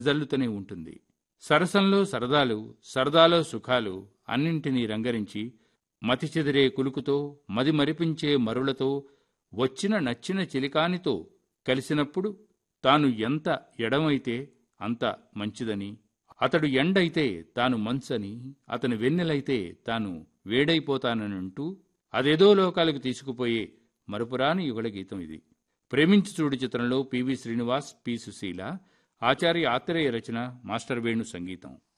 జల్లుతూనే ఉంటుంది సరసంలో సరదాలు సరదాలో సుఖాలు అన్నింటినీ రంగరించి మతి చెదిరే కులుకుతో మది మరిపించే మరులతో వచ్చిన నచ్చిన చిలికానితో కలిసినప్పుడు తాను ఎంత ఎడమైతే అంత మంచిదని అతడు ఎండైతే తాను మంచని అతని వెన్నెలైతే తాను వేడైపోతానని అంటూ అదేదో లోకాలకు తీసుకుపోయే మరపురాని యుగళ గీతం ఇది ప్రేమించి చూడు చిత్రంలో పివి శ్రీనివాస్ పి సుశీల ఆచార్య ఆత్రేయ రచన మాస్టర్ వేణు సంగీతం